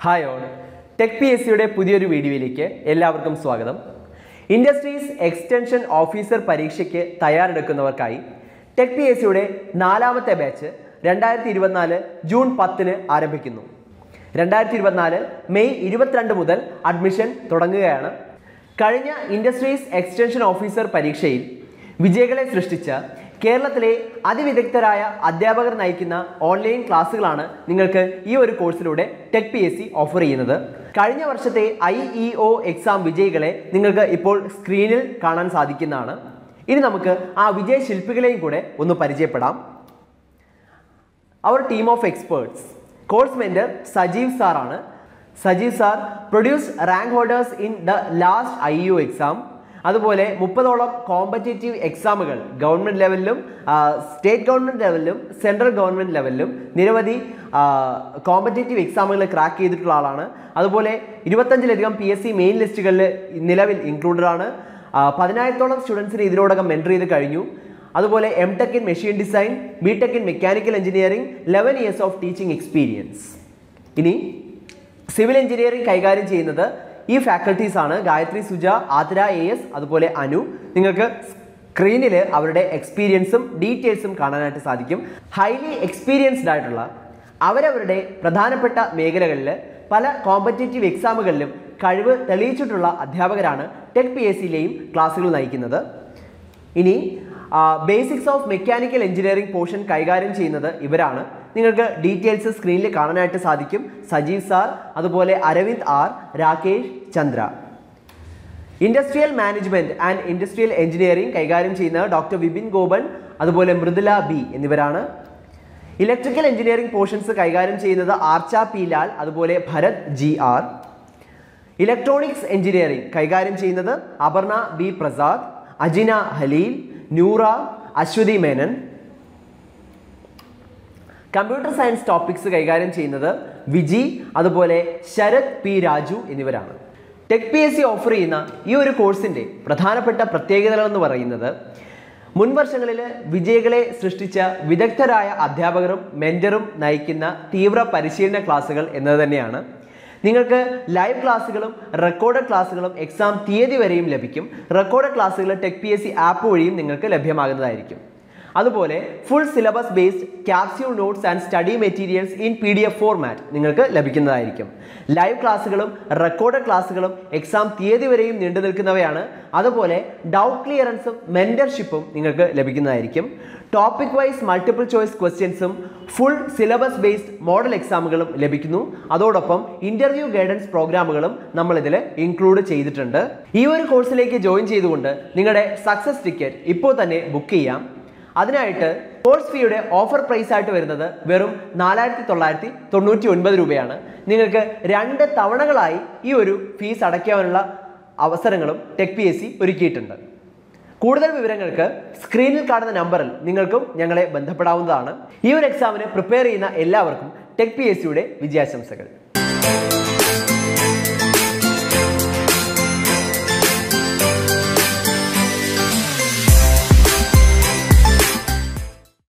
hi all tech P S സിയുടെ പുതിയൊരു വീഡിയോയിലേക്ക് എല്ലാവർക്കും സ്വാഗതം ഇൻഡസ്ട്രീസ് എക്സ്റ്റൻഷൻ ഓഫീസർ പരീക്ഷയ്ക്ക് തയ്യാറെടുക്കുന്നവർക്കായി ടെക് പി എസ് സിയുടെ നാലാമത്തെ ബാച്ച് രണ്ടായിരത്തി ഇരുപത്തിനാല് ജൂൺ പത്തിന് ആരംഭിക്കുന്നു രണ്ടായിരത്തി ഇരുപത്തിനാല് മെയ് ഇരുപത്തിരണ്ട് മുതൽ അഡ്മിഷൻ തുടങ്ങുകയാണ് കഴിഞ്ഞ ഇൻഡസ്ട്രീസ് എക്സ്റ്റൻഷൻ ഓഫീസർ പരീക്ഷയിൽ വിജയികളെ സൃഷ്ടിച്ച കേരളത്തിലെ അതിവിദഗ്ധരായ അധ്യാപകർ നയിക്കുന്ന ഓൺലൈൻ ക്ലാസ്സുകളാണ് നിങ്ങൾക്ക് ഈ ഒരു കോഴ്സിലൂടെ tech P S C offer ചെയ്യുന്നത് കഴിഞ്ഞ വർഷത്തെ ഐ ഇ ഒ എക്സാം വിജയികളെ നിങ്ങൾക്ക് ഇപ്പോൾ സ്ക്രീനിൽ കാണാൻ സാധിക്കുന്നതാണ് ഇനി നമുക്ക് ആ വിജയ ശില്പികളെയും കൂടെ ഒന്ന് പരിചയപ്പെടാം അവർ team of experts course mentor Sajeev സാറാണ് Sajeev sir produce rank holders in the last I U exam അതുപോലെ മുപ്പതോളം കോമ്പറ്റേറ്റീവ് എക്സാമുകൾ ഗവൺമെൻറ് ലെവലിലും സ്റ്റേറ്റ് ഗവൺമെൻറ് ലെവലിലും സെൻട്രൽ ഗവൺമെൻറ് ലെവലിലും നിരവധി കോമ്പറ്റേറ്റീവ് എക്സാമുകൾ ക്രാക്ക് ചെയ്തിട്ടുള്ള ആളാണ് അതുപോലെ ഇരുപത്തഞ്ചിലധികം പി എസ് സി മെയിൻ ലിസ്റ്റുകളിൽ നിലവിൽ ഇൻക്ലൂഡഡ് ആണ് ആ, പതിനായിരത്തോളം സ്റ്റുഡൻസിന് ഇതിനോടകം മെൻറ്റർ ചെയ്ത് കഴിഞ്ഞു അതുപോലെ M tech in machine design B tech in mechanical engineering eleven years of teaching experience ഇനി സിവിൽ എഞ്ചിനീയറിംഗ് കൈകാര്യം ചെയ്യുന്നത് ഈ ഫാക്കൽറ്റീസ് ആണ് ഗായത്രി സുജ ആതിര എ എസ് അതുപോലെ അനു നിങ്ങൾക്ക് സ്ക്രീനിൽ അവരുടെ എക്സ്പീരിയൻസും ഡീറ്റെയിൽസും കാണാനായിട്ട് സാധിക്കും ഹൈലി എക്സ്പീരിയൻസ്ഡ് ആയിട്ടുള്ള അവരവരുടെ പ്രധാനപ്പെട്ട മേഖലകളിൽ പല കോമ്പറ്റേറ്റീവ് എക്സാമുകളിലും കഴിവ് തെളിയിച്ചിട്ടുള്ള അധ്യാപകരാണ് ടെക് പി എസ് സിയിലെയും ക്ലാസ്സുകൾ നയിക്കുന്നത് ഇനി basics of mechanical engineering portion കൈകാര്യം ചെയ്യുന്നത് ഇവരാണ് നിങ്ങൾക്ക് ഡീറ്റെയിൽസ് സ്ക്രീനിൽ കാണാനായിട്ട് സാധിക്കും സജീവ് സാർ അതുപോലെ Aravind R Rakesh Chandra industrial management and industrial engineering കൈകാര്യം ചെയ്യുന്ന ഡോക്ടർ വിപിൻ ഗോപൻ അതുപോലെ മൃദുല ബി എന്നിവരാണ് ഇലക്ട്രിക്കൽ എഞ്ചിനീയറിംഗ് പോർഷൻസ് കൈകാര്യം ചെയ്യുന്നത് ആർച്ച പി ലാൽ അതുപോലെ Bharath G R electronics engineering കൈകാര്യം ചെയ്യുന്നത് Aparna B Prasad Ajina Haleel Noora Aswathy Menon computer science topics കൈകാര്യം ചെയ്യുന്നത് വിജി അതുപോലെ ശരത് പി രാജു എന്നിവരാണ് tech P S C offer ചെയ്യുന്ന ഈ ഒരു കോഴ്സിൻ്റെ പ്രധാനപ്പെട്ട പ്രത്യേകതകൾ എന്ന് പറയുന്നത് മുൻ വർഷങ്ങളിൽ വിജയികളെ സൃഷ്ടിച്ച വിദഗ്ധരായ അധ്യാപകരും മെൻറ്ററും നയിക്കുന്ന തീവ്ര പരിശീലന ക്ലാസ്സുകൾ എന്നത് തന്നെയാണ് നിങ്ങൾക്ക് ലൈവ് ക്ലാസ്സുകളും റെക്കോർഡഡ് ക്ലാസ്സുകളും എക്സാം തീയതി വരെയും ലഭിക്കും റെക്കോർഡഡ് ക്ലാസ്സുകൾ tech P S C app വഴിയും നിങ്ങൾക്ക് ലഭ്യമാകുന്നതായിരിക്കും അതുപോലെ full syllabus based capsule notes and study materials in P D F format നിങ്ങൾക്ക് ലഭിക്കുന്നതായിരിക്കും ലൈവ് ക്ലാസ്സുകളും റെക്കോർഡഡ് ക്ലാസ്സുകളും എക്സാം തീയതി വരെയും നീണ്ടു നിൽക്കുന്നവയാണ് അതുപോലെ ഡൗട്ട് ക്ലിയറൻസും മെൻറ്റർഷിപ്പും നിങ്ങൾക്ക് ലഭിക്കുന്നതായിരിക്കും ടോപ്പിക് വൈസ് മൾട്ടിപ്പിൾ ചോയ്സ് ക്വസ്റ്റ്യൻസും ഫുൾ സിലബസ് ബേസ്ഡ് മോഡൽ എക്സാമുകളും ലഭിക്കുന്നു അതോടൊപ്പം ഇന്റർവ്യൂ ഗൈഡൻസ് പ്രോഗ്രാമുകളും നമ്മൾ ഇതിൽ ഇൻക്ലൂഡ് ചെയ്തിട്ടുണ്ട് ഈ ഒരു കോഴ്സിലേക്ക് ജോയിൻ ചെയ്തുകൊണ്ട് നിങ്ങളുടെ സക്സസ് ടിക്കറ്റ് ഇപ്പോൾ തന്നെ ബുക്ക് ചെയ്യാം അതിനായിട്ട് കോഴ്സ് ഫീയുടെ ഓഫർ പ്രൈസ് ആയിട്ട് വരുന്നത് വെറും നാലായിരത്തി തൊള്ളായിരത്തി തൊണ്ണൂറ്റി ഒൻപത് രൂപയാണ് നിങ്ങൾക്ക് രണ്ട് തവണകളായി ഈ ഒരു ഫീസ് അടയ്ക്കാനുള്ള അവസരങ്ങളും ടെക് പി എസ് സി ഒരുക്കിയിട്ടുണ്ട് കൂടുതൽ വിവരങ്ങൾക്ക് സ്ക്രീനിൽ കാണുന്ന നമ്പറിൽ നിങ്ങൾക്കും ഞങ്ങളെ ബന്ധപ്പെടാവുന്നതാണ് ഈ ഒരു എക്സാമിന് പ്രിപ്പയർ ചെയ്യുന്ന എല്ലാവർക്കും ടെക് പി എസ് സിയുടെ വിജയാശംസകൾ